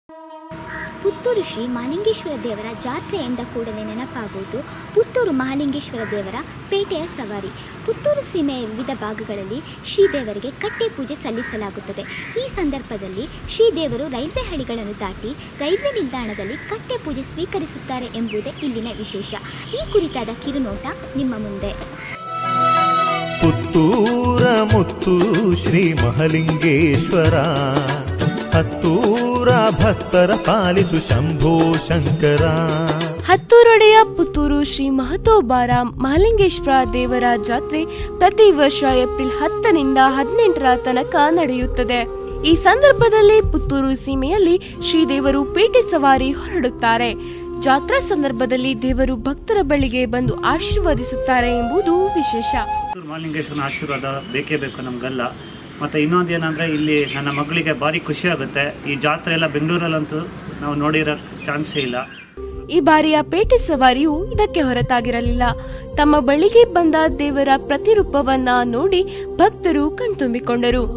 ಪುತ್ತೂರು ಶ್ರೀ ಮಹಾಲಿಂಗೇಶ್ವರ ದೇವರ ಜಾತ್ರೆ ಎಂದ ಕೂಡಲೇ ನೆನಪಾಗುವುದು ಪುತ್ತೂರು ಮಹಾಲಿಂಗೇಶ್ವರ ದೇವರ ಪೇಟೆಯ ಸವಾರಿ ಪುತ್ತೂರು ಸೀಮೆಯ ವಿವಿಧ ಭಾಗಗಳಲ್ಲಿ ಶ್ರೀದೇವರಿಗೆ ಕಟ್ಟೆ ಪೂಜೆ ಸಲ್ಲಿಸಲಾಗುತ್ತದೆ ಈ ಸಂದರ್ಭದಲ್ಲಿ ಶ್ರೀದೇವರು ರೈಲ್ವೆ ಹಳಿಗಳನ್ನು ದಾಟಿ ರೈಲ್ವೆ ನಿಲ್ದಾಣದಲ್ಲಿ ಕಟ್ಟೆ ಪೂಜೆ ಸ್ವೀಕರಿಸುತ್ತಾರೆ ಎಂಬುದೇ ಇಲ್ಲಿನ ವಿಶೇಷ ಈ ಕುರಿತಾದ ಕಿರುನೋಟ ನಿಮ್ಮ ಮುಂದೆ ಪುತ್ತೂರ ಮುತ್ತು ಶ್ರೀ ಮಹಲಿಂಗೇಶ್ವರ ಹತ್ತೂರ ಭಕ್ತರ ಪಾಲಿಸು ಶಂಭೋ ಶಂಕರ ಹತ್ತೂರೊಡೆಯ ಪುತ್ತೂರು ಶ್ರೀ ಮಹತೋಬಾರ ಮಹಾಲಿಂಗೇಶ್ವರ ದೇವರ ಜಾತ್ರೆ ಪ್ರತಿ ವರ್ಷ ಏಪ್ರಿಲ್ ಹತ್ತರಿಂದ ಹದಿನೆಂಟರ ತನಕ ನಡೆಯುತ್ತದೆ ಈ ಸಂದರ್ಭದಲ್ಲಿ ಪುತ್ತೂರು ಸೀಮೆಯಲ್ಲಿ ಶ್ರೀದೇವರು ಪೇಟೆ ಸವಾರಿ ಹೊರಡುತ್ತಾರೆ ಜಾತ್ರಾ ಸಂದರ್ಭದಲ್ಲಿ ದೇವರು ಭಕ್ತರ ಬಳಿಗೆ ಬಂದು ಆಶೀರ್ವದಿಸುತ್ತಾರೆ ಎಂಬುದು ವಿಶೇಷ ಮಹಾಲಿಂಗೇಶ್ವರನ ಆಶೀರ್ವಾದ ಬೇಕೇ ಬೇಕು ನಮಗೆಲ್ಲ ಮತ್ತು ಇನ್ನೊಂದು ಏನಂದರೆ ಇಲ್ಲಿ ನನ್ನ ಮಗಳಿಗೆ ಭಾರಿ ಖುಷಿ ಆಗುತ್ತೆ ಈ ಜಾತ್ರೆ ಎಲ್ಲ ಬೆಂಗಳೂರಲ್ಲಂತೂ ನಾವು ನೋಡಿರೋ ಚಾನ್ಸೇ ಇಲ್ಲ ಈ ಬಾರಿಯ ಪೇಟೆ ಸವಾರಿಯು ಇದಕ್ಕೆ ಹೊರತಾಗಿರಲಿಲ್ಲ ತಮ್ಮ ಬಳಿಗೆ ಬಂದ ದೇವರ ಪ್ರತಿರೂಪವನ್ನ ನೋಡಿ ಭಕ್ತರು ಕಣ್ತುಂಬಿಕೊಂಡರು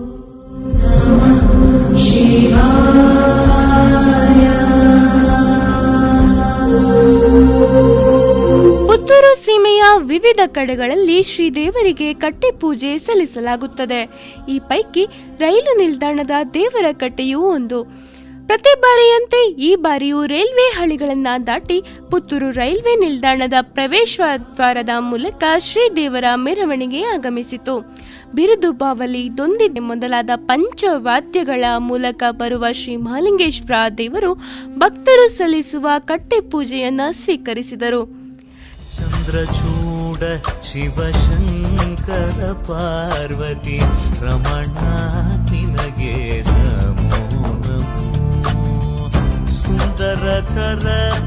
ಪುತ್ತೂರು ಸೀಮೆಯ ವಿವಿಧ ಕಡೆಗಳಲ್ಲಿ ಶ್ರೀದೇವರಿಗೆ ಕಟ್ಟೆ ಪೂಜೆ ಸಲ್ಲಿಸಲಾಗುತ್ತದೆ ಈ ಪೈಕಿ ರೈಲು ನಿಲ್ದಾಣದ ದೇವರ ಕಟ್ಟೆಯೂ ಒಂದು ಪ್ರತಿ ಬಾರಿಯಂತೆ ಈ ಬಾರಿಯೂ ರೈಲ್ವೆ ಹಳಿಗಳನ್ನ ದಾಟಿ ಪುತ್ತೂರು ರೈಲ್ವೆ ನಿಲ್ದಾಣದ ಪ್ರವೇಶ ದ್ವಾರದ ಮೂಲಕ ಶ್ರೀದೇವರ ಮೆರವಣಿಗೆ ಆಗಮಿಸಿತು ಬಿರುದು ಬಾವಲಿ ದೊಂದಿದೆ ಮೊದಲಾದ ಪಂಚವಾದ್ಯಗಳ ಮೂಲಕ ಬರುವ ಶ್ರೀ ಮಹಾಲಿಂಗೇಶ್ವರ ದೇವರು ಭಕ್ತರು ಸಲ್ಲಿಸುವ ಕಟ್ಟೆ ಪೂಜೆಯನ್ನ ಸ್ವೀಕರಿಸಿದರು ಚಂದ್ರಚೂಡ ಶಿವಶಂಕರ ಪಾರ್ವತಿ ರಮಣ ನಿನಗೆ ನಮೋ ನಮೋ ಸುಂದರ ಕರ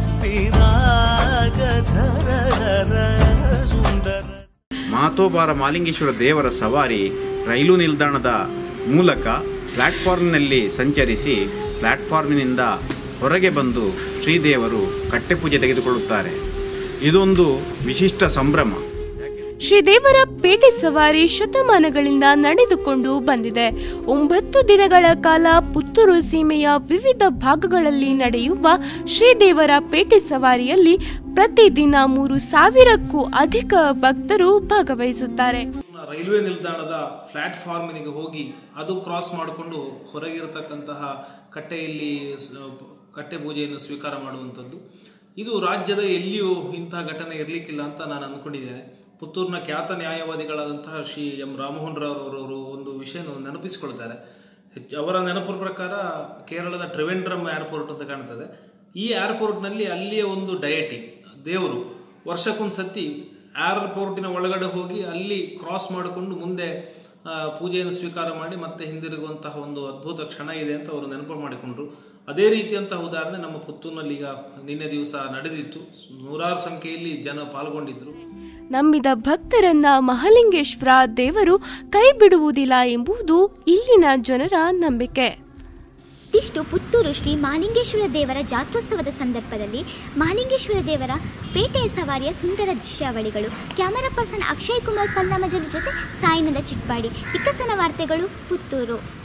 ವಿರಾಗಧರ ಸುಂದರ ಮಹತೋಬಾರ ಮಾಲಿಂಗೇಶ್ವರ ದೇವರ ಸವಾರಿ ರೈಲು ನಿಲ್ದಾಣದ ಮೂಲಕ ಪ್ಲಾಟ್ಫಾರ್ಮ್ನಲ್ಲಿ ಸಂಚರಿಸಿ ಪ್ಲಾಟ್ಫಾರ್ಮಿನಿಂದ ಹೊರಗೆ ಬಂದು ಶ್ರೀದೇವರು ಕಟ್ಟೆಪೂಜೆ ತೆಗೆದುಕೊಳ್ಳುತ್ತಾರೆ ಇದೊಂದು ವಿಶಿಷ್ಟ ಸಂಭ್ರಮ ಶ್ರೀದೇವರ ಪೇಟೆ ಸವಾರಿ ಶತಮಾನಗಳಿಂದ ನಡೆದುಕೊಂಡು ಬಂದಿದೆ ಒಂಬತ್ತು ದಿನಗಳ ಕಾಲ ಪುತ್ತೂರು ಸೀಮೆಯ ವಿವಿಧ ಭಾಗಗಳಲ್ಲಿ ನಡೆಯುವ ಶ್ರೀದೇವರ ಪೇಟೆ ಸವಾರಿಯಲ್ಲಿ ಪ್ರತಿದಿನ ಮೂರು ಸಾವಿರಕ್ಕೂ ಅಧಿಕ ಭಕ್ತರು ಭಾಗವಹಿಸುತ್ತಾರೆ ರೈಲ್ವೆ ನಿಲ್ದಾಣದ ಪ್ಲಾಟ್ಫಾರ್ಮಿನಿಗೆ ಹೋಗಿ ಅದು ಕ್ರಾಸ್ ಮಾಡಿಕೊಂಡು ಹೊರಗಿರತಕ್ಕಂತಹ ಕಟ್ಟೆಯಲ್ಲಿ ಸ- ಕಟ್ಟೆ ಪೂಜೆಯನ್ನು ಸ್ವೀಕಾರ ಮಾಡುವಂಥದ್ದು ಇದು ರಾಜ್ಯದ ಎಲ್ಲಿಯೂ ಇಂತಹ ಘಟನೆ ಇರಲಿಕ್ಕಿಲ್ಲ ಅಂತ ನಾನು ಅಂದ್ಕೊಂಡಿದ್ದೇನೆ ಪುತ್ತೂರಿನ ಖ್ಯಾತ ನ್ಯಾಯವಾದಿಗಳಾದಂತಹ ಶ್ರೀ ಎಂ ರಾಮಮೋಹನ್ ರಾವ್ರವರು ಒಂದು ವಿಷಯವನ್ನು ನೆನಪಿಸಿಕೊಳ್ತಾರೆ ಹೆಚ್ಚು ಅವರ ನೆನಪು ಪ್ರಕಾರ ಕೇರಳದ ಟ್ರಿವೆಂಡ್ರಮ್ ಏರ್ಪೋರ್ಟ್ ಅಂತ ಕಾಣ್ತದೆ ಈ ಏರ್ಪೋರ್ಟ್ನಲ್ಲಿ ಅಲ್ಲಿಯ ಒಂದು ಡಯಟಿ ದೇವರು ವರ್ಷಕ್ಕೊಂದು ಸತಿ ಏರ್ಪೋರ್ಟಿನ ಒಳಗಡೆ ಹೋಗಿ ಅಲ್ಲಿ ಕ್ರಾಸ್ ಮಾಡಿಕೊಂಡು ಮುಂದೆ ಆ, ಪೂಜೆಯನ್ನು ಸ್ವೀಕಾರ ಮಾಡಿ ಮತ್ತೆ ಹಿಂದಿರುಗುವಂತಹ ಒಂದು ಅದ್ಭುತ ಕ್ಷಣ ಇದೆ ಅಂತ ಅವರು ನೆನಪು ಮಾಡಿಕೊಂಡ್ರು ಅದೇ ರೀತಿಯಂತಹ ಉದಾಹರಣೆ ನಮ್ಮ ಪುತ್ತೂರಿನಲ್ಲಿ ಈಗ ನಿನ್ನೆ ದಿವಸ ನಡೆದಿತ್ತು ನೂರಾರು ಸಂಖ್ಯೆಯಲ್ಲಿ ಜನ ಪಾಲ್ಗೊಂಡಿದ್ರು ನಂಬಿದ ಭಕ್ತರನ್ನ ಮಹಾಲಿಂಗೇಶ್ವರ ದೇವರು ಕೈ ಬಿಡುವುದಿಲ್ಲ ಎಂಬುದು ಇಲ್ಲಿನ ಜನರ ನಂಬಿಕೆ ಇಷ್ಟು ಪುತ್ತೂರು ಶ್ರೀ ಮಹಾಲಿಂಗೇಶ್ವರ ದೇವರ ಜಾತ್ರೋತ್ಸವದ ಸಂದರ್ಭದಲ್ಲಿ ಮಹಾಲಿಂಗೇಶ್ವರ ದೇವರ ಪೇಟೆಯ ಸವಾರಿಯ ಸುಂದರ ದೃಶ್ಯಾವಳಿಗಳು ಕ್ಯಾಮರಾ ಪರ್ಸನ್ ಅಕ್ಷಯ್ ಕುಮಾರ್ ಪಲ್ಲಮಜರ ಜೊತೆ ಸಾಯಿನಂದ ಚಿಟ್ಪಾಡಿ ವಿಕಸನ ವಾರ್ತೆಗಳು ಪುತ್ತೂರು